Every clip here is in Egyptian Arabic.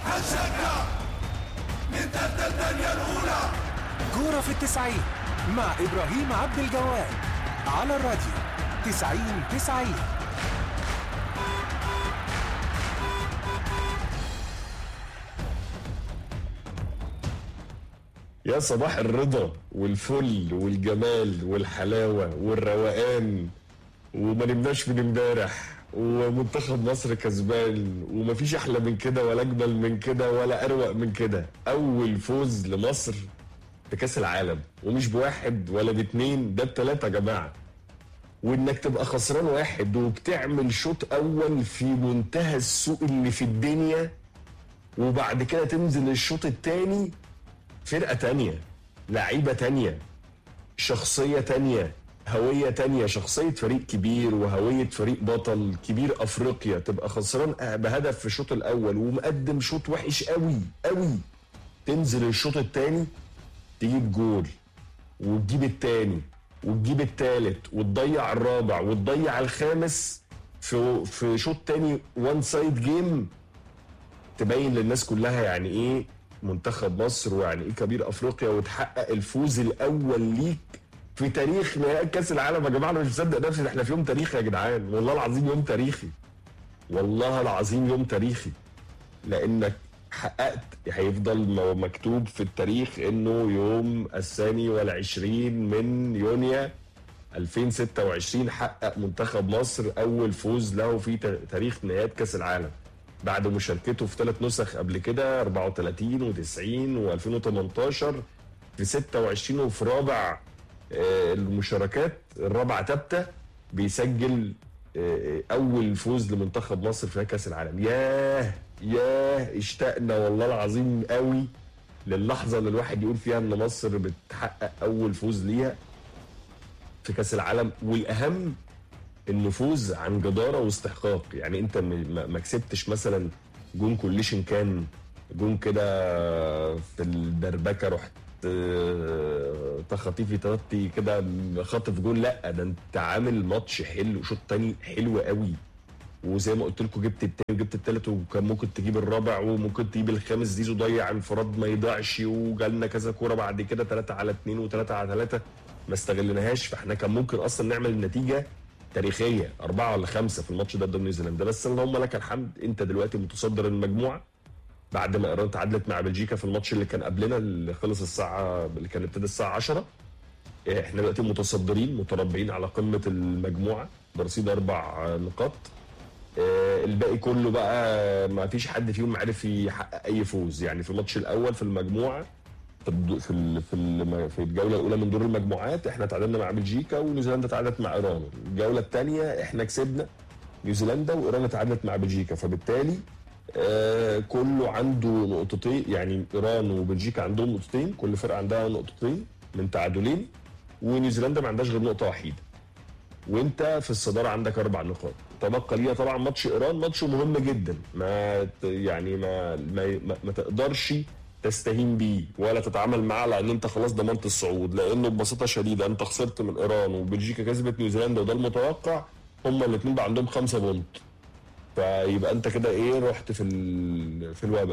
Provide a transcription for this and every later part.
هنشجع نتقدم الدنيا الأولى كورة في التسعين مع إبراهيم عبد الجواد على الراديو تسعين تسعين يا صباح الرضا والفل والجمال والحلاوة والروقان وما نمناش من امبارح ومنتخب مصر كسبان ومفيش احلى من كده ولا اجمل من كده ولا اروق من كده اول فوز لمصر في كاس العالم ومش بواحد ولا باتنين ده بتلاته يا جماعه وانك تبقى خسران واحد وبتعمل شوط اول في منتهى السوق اللي في الدنيا وبعد كده تنزل الشوط التاني فرقه تانية لعيبه تانية شخصيه تانية هويه تانية شخصيه فريق كبير وهويه فريق بطل كبير افريقيا تبقى خسران بهدف في الشوط الاول ومقدم شوط وحش قوي قوي تنزل الشوط التاني تجيب جول وتجيب التاني وتجيب التالت وتضيع الرابع وتضيع الخامس في في شوط تاني وان سايد جيم تبين للناس كلها يعني ايه منتخب مصر ويعني ايه كبير افريقيا وتحقق الفوز الاول ليك في تاريخ نهائي كاس العالم يا جماعه انا مش مصدق نفسي احنا في يوم تاريخي يا جدعان والله العظيم يوم تاريخي والله العظيم يوم تاريخي لانك حققت هيفضل م- مكتوب في التاريخ انه يوم الثاني والعشرين من يونيو 2026 حقق منتخب مصر اول فوز له في تا- تاريخ نهائيات كاس العالم بعد مشاركته في ثلاث نسخ قبل كده 34 و90 و2018 في 26 وفي رابع آه، المشاركات الرابعه ثابته بيسجل آه، اول فوز لمنتخب مصر في كاس العالم ياه ياه اشتقنا والله العظيم قوي للحظه اللي الواحد يقول فيها ان مصر بتحقق اول فوز ليها في كاس العالم والاهم انه فوز عن جداره واستحقاق يعني انت م- ما ما كسبتش مثلا جون كوليشن كان جون كده في الدربكه رحت آه، تخطيفي تغطي كده خاطف جون لا ده انت عامل ماتش حلو شوط تاني حلو قوي وزي ما قلت لكم جبت التاني وجبت التالت وكان ممكن تجيب الرابع وممكن تجيب الخامس زيزو ضيع انفراد ما يضيعش وجالنا كذا كوره بعد كده 3 على 2 و3 على 3 ما استغلناهاش فاحنا كان ممكن اصلا نعمل النتيجه تاريخيه أربعة ولا خمسة في الماتش ده قدام نيوزيلندا بس اللهم لك الحمد أنت دلوقتي متصدر المجموعة بعد ما إيران تعادلت مع بلجيكا في الماتش اللي كان قبلنا اللي خلص الساعة اللي كان ابتدى الساعة 10 احنا دلوقتي متصدرين متربعين على قمة المجموعة برصيد أربع نقاط آه، الباقي كله بقى ما فيش حد فيهم عرف يحقق أي فوز يعني في الماتش الأول في المجموعة في الد- في ال- في ال- في الجوله الاولى من دور المجموعات احنا تعادلنا مع بلجيكا ونيوزيلندا تعادلت مع ايران الجوله الثانيه احنا كسبنا نيوزيلندا وايران تعادلت مع بلجيكا فبالتالي آه كله عنده نقطتين يعني ايران وبلجيكا عندهم نقطتين كل فرقه عندها نقطتين من تعادلين ونيوزيلندا ما عندهاش غير نقطه وحيده وانت في الصداره عندك اربع نقاط تبقى ليها طبعا ماتش ايران ماتش مهم جدا ما ت- يعني ما ما, ما, ما تقدرش تستهين بيه ولا تتعامل معاه لان انت خلاص ضمنت الصعود لانه ببساطه شديده انت خسرت من ايران وبلجيكا كسبت نيوزيلندا وده المتوقع هما الاثنين بقى عندهم خمسه بونت فيبقى انت كده ايه رحت في ال... في الوباء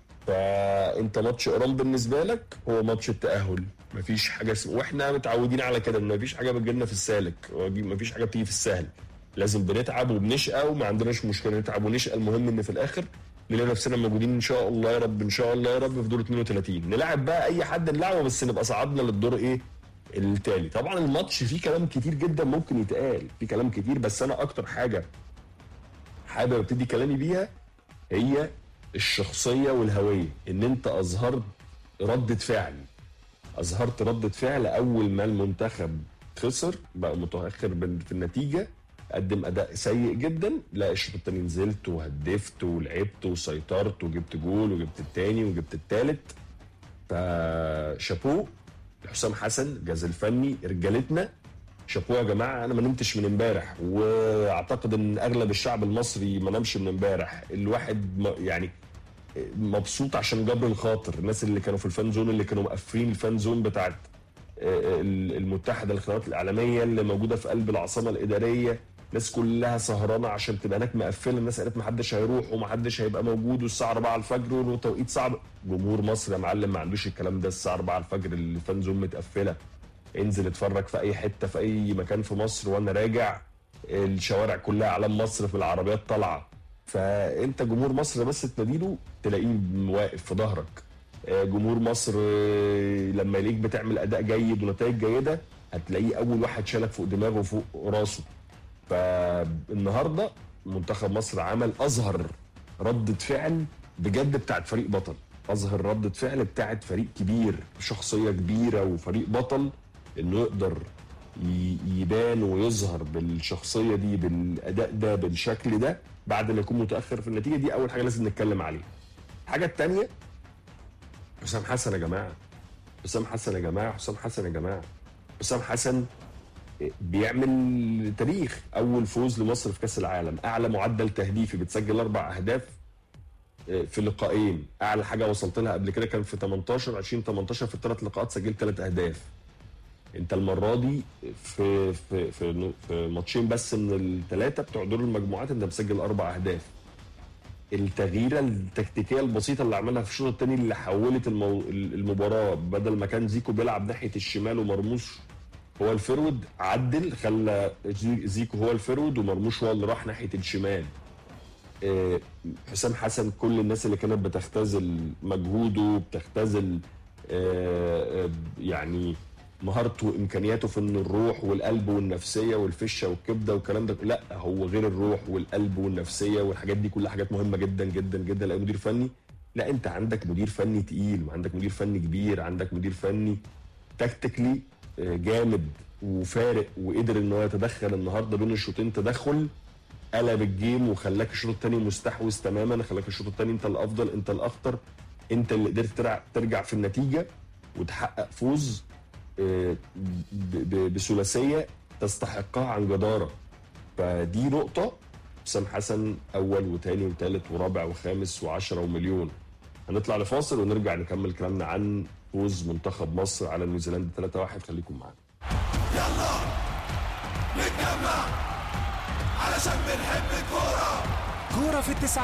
فانت ماتش ايران بالنسبه لك هو ماتش التاهل مفيش حاجه اسم... واحنا متعودين على كده ان مفيش حاجه بتجيلنا في السالك مفيش حاجه بتيجي في السهل لازم بنتعب وبنشقى وما عندناش مشكله نتعب ونشقى المهم ان في الاخر نلاقي نفسنا موجودين ان شاء الله يا رب ان شاء الله يا رب في دور 32 نلعب بقى اي حد نلعبه بس نبقى صعدنا للدور ايه التالي طبعا الماتش فيه كلام كتير جدا ممكن يتقال فيه كلام كتير بس انا اكتر حاجه حابب ابتدي كلامي بيها هي الشخصيه والهويه ان انت اظهرت رده فعل اظهرت رده فعل اول ما المنتخب خسر بقى متاخر بال- في النتيجه قدم اداء سيء جدا لا الشوط التاني نزلت وهدفت ولعبت وسيطرت وجبت جول وجبت التاني وجبت التالت فشابوه لحسام حسن الجهاز الفني رجالتنا شابوه يا جماعه انا ما نمتش من امبارح واعتقد ان اغلب الشعب المصري ما نامش من امبارح الواحد ما- يعني مبسوط عشان جبر الخاطر الناس اللي كانوا في الفان زون اللي كانوا مقفلين الفان زون بتاعت آه، المتحده للقنوات الاعلاميه اللي موجوده في قلب العاصمه الاداريه الناس كلها سهرانه عشان تبقى هناك مقفله الناس قالت ما حدش هيروح وما حدش هيبقى موجود والساعه 4 الفجر وتوقيت صعب جمهور مصر يا معلم ما عندوش الكلام ده الساعه 4 الفجر الفان زون متقفله انزل اتفرج في اي حته في اي مكان في مصر وانا راجع الشوارع كلها اعلام مصر في العربيات طالعه فانت جمهور مصر بس تناديله تلاقيه واقف في ظهرك آه، جمهور مصر آه، لما يلاقيك بتعمل اداء جيد ونتائج جيده هتلاقيه اول واحد شالك فوق دماغه وفوق راسه فالنهارده منتخب مصر عمل اظهر ردة فعل بجد بتاعت فريق بطل اظهر ردة فعل بتاعت فريق كبير شخصية كبيرة وفريق بطل انه يقدر ي- يبان ويظهر بالشخصية دي بالاداء ده بالشكل ده بعد ما يكون متاخر في النتيجة دي اول حاجة لازم نتكلم عليها الحاجة التانية حسام حسن يا جماعة حسام حسن يا جماعة حسام حسن يا جماعة حسام حسن بيعمل تاريخ اول فوز لمصر في كاس العالم اعلى معدل تهديفي بتسجل اربع اهداف في لقاءين اعلى حاجه وصلت لها قبل كده كان في 18 20 18 في الثلاث لقاءات سجلت ثلاث اهداف انت المره دي في في في, في ماتشين بس من الثلاثه بتوع دور المجموعات انت مسجل اربع اهداف التغييره التكتيكيه البسيطه اللي عملها في الشوط الثاني اللي حولت المو... المباراه بدل ما كان زيكو بيلعب ناحيه الشمال ومرموش هو الفرود عدل خلى زي- زيكو هو الفرود ومرموش هو اللي راح ناحيه الشمال آه، حسام حسن كل الناس اللي كانت بتختزل مجهوده بتختزل آه، آه، يعني مهارته وامكانياته في ان الروح والقلب والنفسيه والفشه والكبده والكلام ده لا هو غير الروح والقلب والنفسيه والحاجات دي كلها حاجات مهمه جدا جدا جدا لاي مدير فني لا انت عندك مدير فني تقيل وعندك مدير فني كبير عندك مدير فني تكتيكلي آه، جامد وفارق وقدر ان هو يتدخل النهارده بين الشوطين تدخل قلب الجيم وخلاك الشوط الثاني مستحوذ تماما خلاك الشوط الثاني انت الافضل انت الاخطر انت اللي قدرت ترع- ترجع في النتيجه وتحقق فوز آه، ب- ب- بثلاثيه تستحقها عن جداره فدي نقطه حسام حسن اول وثاني وثالث ورابع وخامس وعشرة ومليون هنطلع لفاصل ونرجع نكمل كلامنا عن فوز منتخب مصر على نيوزيلندا 3-1 خليكم معانا يلا نتجمع علشان بنحب الكورة كورة في التسعين